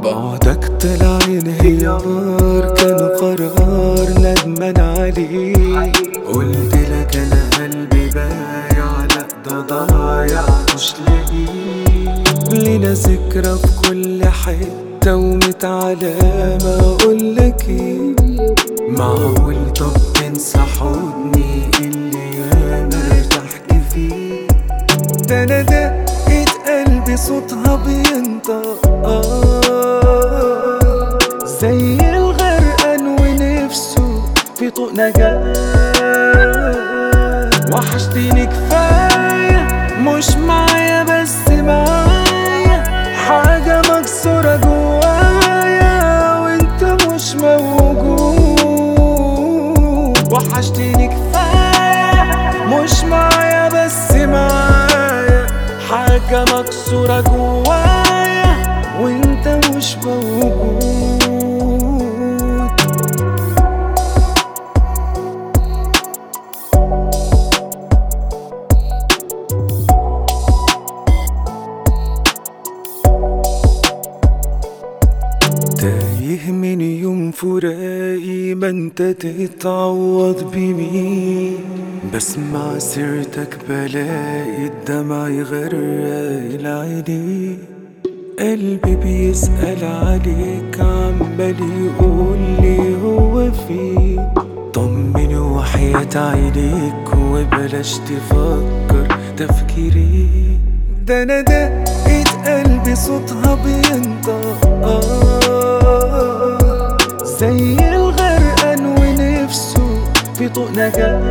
بعدك طلع انهيار كان قرار ندمان عليه قلت لك انا قلبي بايع لا ده ضايع مش لاقيه لينا ذكرى في كل حتة وميت علامة اقولك ايه معقول طب تنسى حضني اللي انا ارتحت فيه ده انا دقة قلبي صوتها بينطق آه زي الغرقان ونفسه في طوق نجاة وحشتيني كفاية مش معايا بس معايا حاجة مكسورة جوايا وانت مش موجود وحشتيني كفاية مش معايا بس معايا حاجة مكسورة جوايا وانت مش موجود تايه من يوم فراقي ما انت تتعوض بمين بسمع سيرتك بلاقي الدمع يغرق العينين قلبي بيسأل عليك عمال يقول لي هو فين طمني وحياة عينيك وبلاش تفكر تفكيري ده انا دقة قلبي صوتها بينطق آه زي الغرقان ونفسه في طوق نجاة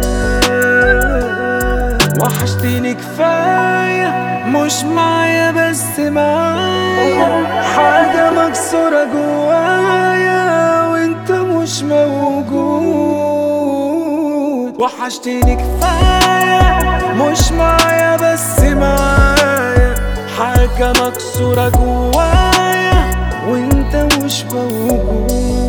وحشتيني كفاية مش معايا بس معايا حاجة مكسورة جوايا وانت مش موجود وحشتيني كفاية مش معايا بس معايا حاجة مكسورة جوايا وانت مش موجود